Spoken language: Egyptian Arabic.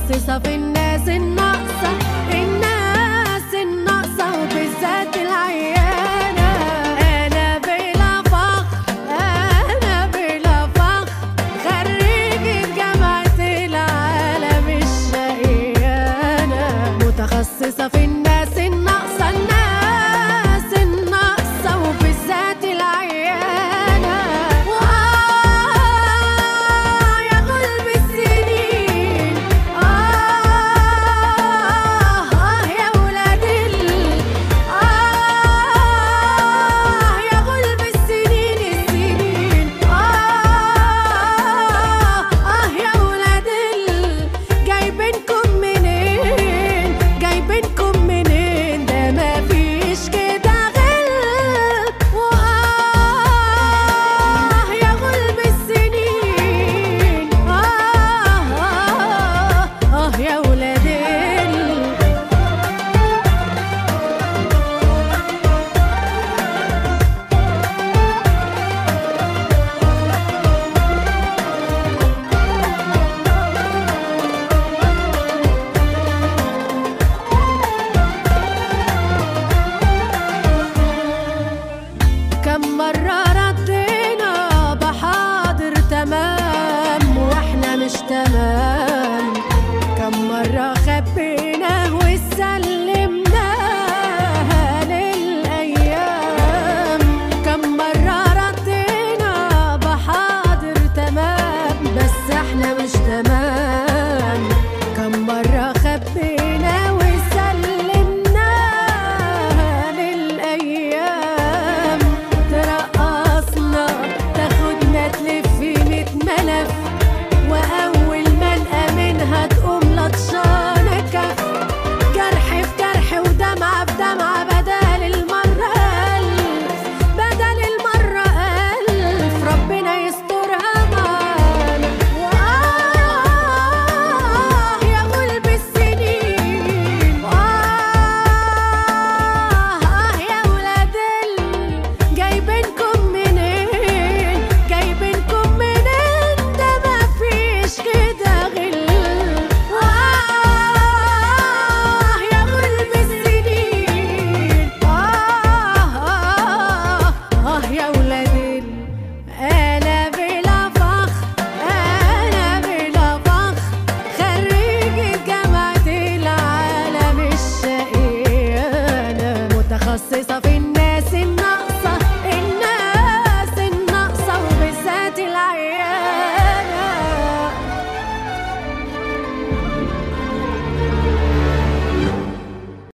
متخصصة في الناس الناقصة الناس الناقصة وبالذات العيانة أنا بلا فخر أنا بلا فخر خريجة جامعة العالم الشقيانة متخصصة في الناس الناقصة الناس الناقصة وبالذات العيانة وآه يا غلب السنين آه آه يا ولاد ال آه يا غلب السنين السنين آه آه يا ولاد ال جايبينكم منين جايبينكم منين ده مفيش كده غل وآه يا غلب السنين آه آه آه يا ولاد ال كم مرة ردينا بحاضر تمام واحنا مش تمام كم مرة خبيناه وسلمناها للأيام كم مرة ردينا بحاضر تمام بس احنا مش تمام كم مرة خبينا وسلمناها للأيام ترقصنا تاخدنا تلف ميت ملف وأول ما نلقى منها تقوم لطشانة كف جرح في جرح ودمعة في دمعة بدل المرة ألف بدل المرة ألف ربنا يسترها معانا وآه يا غلب السنين آه آه يا ولاد ال جايبينكم منين جايبينكم منين ده مفيش كده غل آه يا غلب السنين آه آه آه يا ولاد ال أنا بلا فخر أنا بلا فخر خريجة جامعة العالم الشقيانة متخصصة في